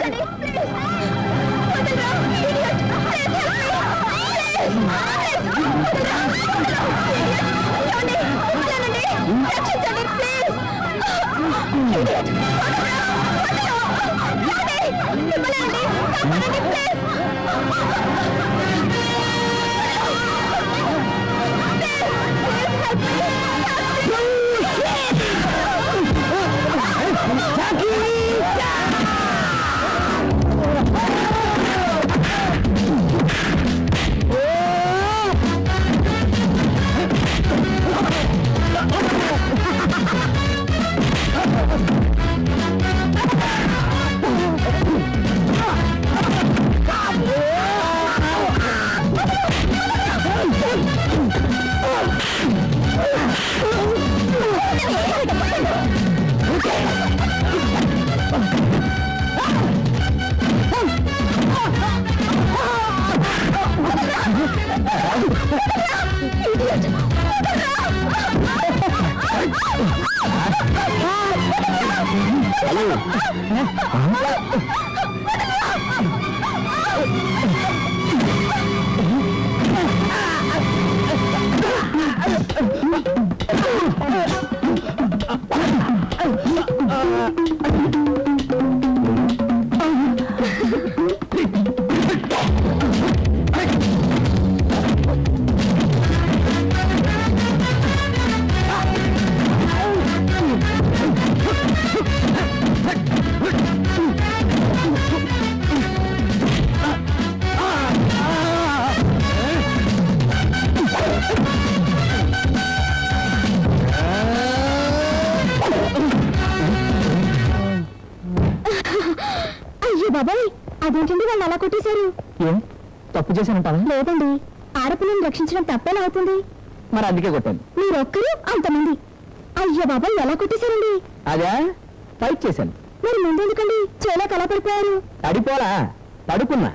అయ్యో బాబాయ్ అదేంటండి వాళ్ళు అలా కొట్టేశారు ఏం తప్పు చేశానంటావా లేదండి ఆడపిల్లని రక్షించడం తప్పేలా అవుతుంది మరి అందుకే కొట్టాను మీరొక్కరు అంతమంది అయ్యో బాబాయ్ ఎలా కొట్టేశారండి అదే ఫైట్ చేశాను మరి ముందెందుకండి చేలా కలా పడిపోయారు తడిపోలా తడుకున్నా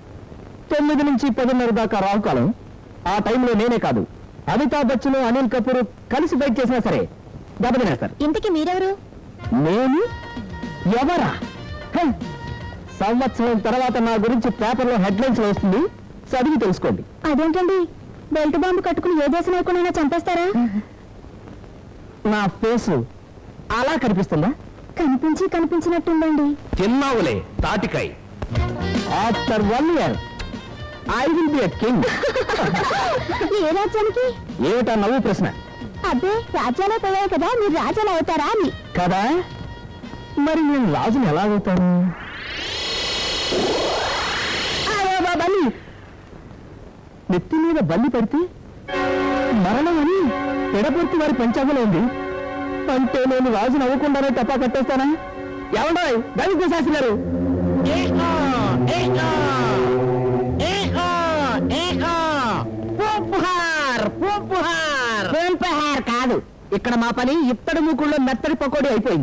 తొమ్మిది నుంచి పదిన్నర దాకా రావుకాలం ఆ టైంలో నేనే కాదు అమితాబ్ బచ్చన్ అనిల్ కపూర్ కలిసి ఫైట్ చేసినా సరే దెబ్బతినేస్తారు ఇంతకీ మీరెవరు నేను ఎవరా హ! సంవత్సరం తర్వాత నా గురించి పేపర్లో హెడ్లైన్స్ వస్తుంది చదివి తెలుసుకోండి అదేంటండి బెల్ట్ బాంబు కట్టుకుని ఏ దేశం లేకుండా చంపేస్తారా నా ఫేసు అలా కనిపిస్తుందా కనిపించి కనిపించినట్టుందండి తిన్నావులే తాటికాయ్ after one year I will be king ఏ రాజ్యానికి ఏమిటా నవ్వు ప్రశ్న అబ్బే రాజ్యాలే పోయాయి కదా మీరు రాజ్యాలు అవుతారా అని కదా మరి నేను రాజుని ఎలా అవుతాను అరే బా బల్లి నెత్తి మీద బల్లి పడితే మరణం అని ఎడపొర్తి వారి పంచాంగంలో ఉంది అంటే నేను రాజుని అవ్వకుండానే తప్పా కట్టేస్తానా ఏమండో దళిత శాస్త్రి గారు పూంపుహార్ కాదు ఇక్కడ మా పని ఇత్తడి మూకుల్లో మెత్తడి పకోడీ అయిపోయింది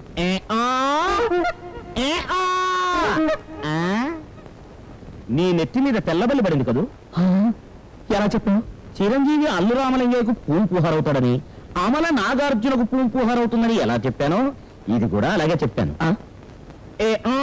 నీ నెత్తి మీద తెల్లబల్లి పడింది కదూ ఎలా చెప్పావు చిరంజీవి అల్లు రామలింగయ్యకు పూంపుహార్ అవుతాడని అమల నాగార్జునకు పూంపుహార్ అవుతుందని ఎలా చెప్పానో ఇది కూడా అలాగే చెప్పాను ఏ ఆ?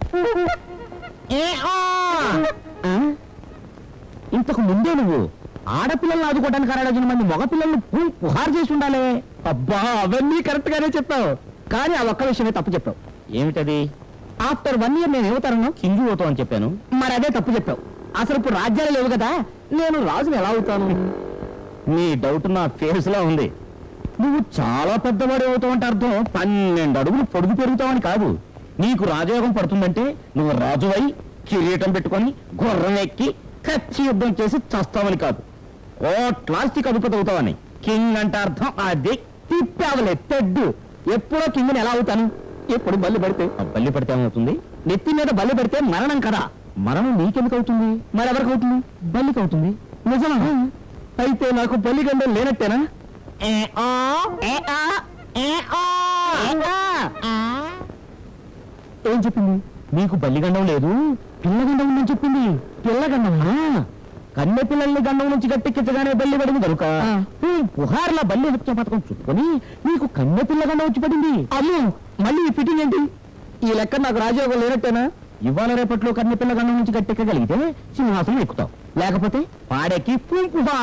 ఏ ఆ? ఆ? ఇంతకు ముందే నువ్వు ఆడపిల్లల్ని ఆదుకోవడానికి అరడజన మంది మగపిల్లల్ని పూ- పుహారు చేసి ఉండాలి అబ్బా అవన్నీ కరెక్ట్ గానే చెప్పావు కానీ ఆ ఒక్క విషయమే తప్పు చెప్పావు ఏమిటది ఆఫ్టర్ వన్ ఇయర్ నేను యువతరంలో కింగి అవుతావు అని చెప్పాను మరి అదే తప్పు చెప్పావు అసలు ఇప్పుడు రాజ్యాలు లేవు కదా నేను రాజుని ఎలా అవుతాను నీ డౌట్ నా ఫేస్ లో ఉంది నువ్వు చాలా పెద్దవాడు అవుతావు అంటే అర్థం పన్నెండు అడుగులు పొడుగు పెరుగుతావని కాదు నీకు రాజయోగం పడుతుందంటే నువ్వు రాజువై కిరీటం పెట్టుకొని గుర్రం ఎక్కి కచ్చి యుద్ధం చేసి చస్తావని కాదు ఓ ప్లాస్టిక్ అదుపతి అవుతావని కింగ్ అంటే అర్థం అది తిప్పావలే తెడ్డు ఎప్పుడో కింగ్ని ఎలా అవుతాను ఎప్పుడు బల్లి పడితే ఆ బల్లి పడితే ఏమవుతుంది నెత్తి మీద బల్లి పడితే మరణం కదా మరణం నీకెందుకు అవుతుంది మరెవరికి అవుతుంది బల్లికి అవుతుంది నిజమా అయితే నాకు బల్లి గండం లేనట్టేనా ఏ ఆ, ఏ ఆ, ఏ ఆ, ఏ ఆ. ఏం చెప్పింది నీకు బల్లిగండం లేదు పిల్లగండం ఉందని చెప్పింది పిల్లగండమా కన్నె పిల్లల్ని గండం నుంచి గట్టెక్కించగానే బల్లి పడింది కనుక పుహార్ల బల్లి హత్య పథకం చుట్టుకొని నీకు కన్నె పిల్లగండం వచ్చి పడింది అమ్మో మళ్ళీ ఈ ఫిట్టింగ్ ఏంటి ఈ లెక్క నాకు రాజయోగం లేనట్టేనా ఇవాళ రేపట్లో కన్నె పిల్ల గండం నుంచి గట్టెక్కగలిగితే సింహాసనం ఎక్కుతావు లేకపోతే పాడెక్కి పుంపుహా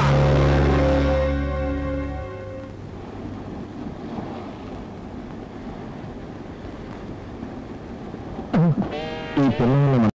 ఈ పిల్లల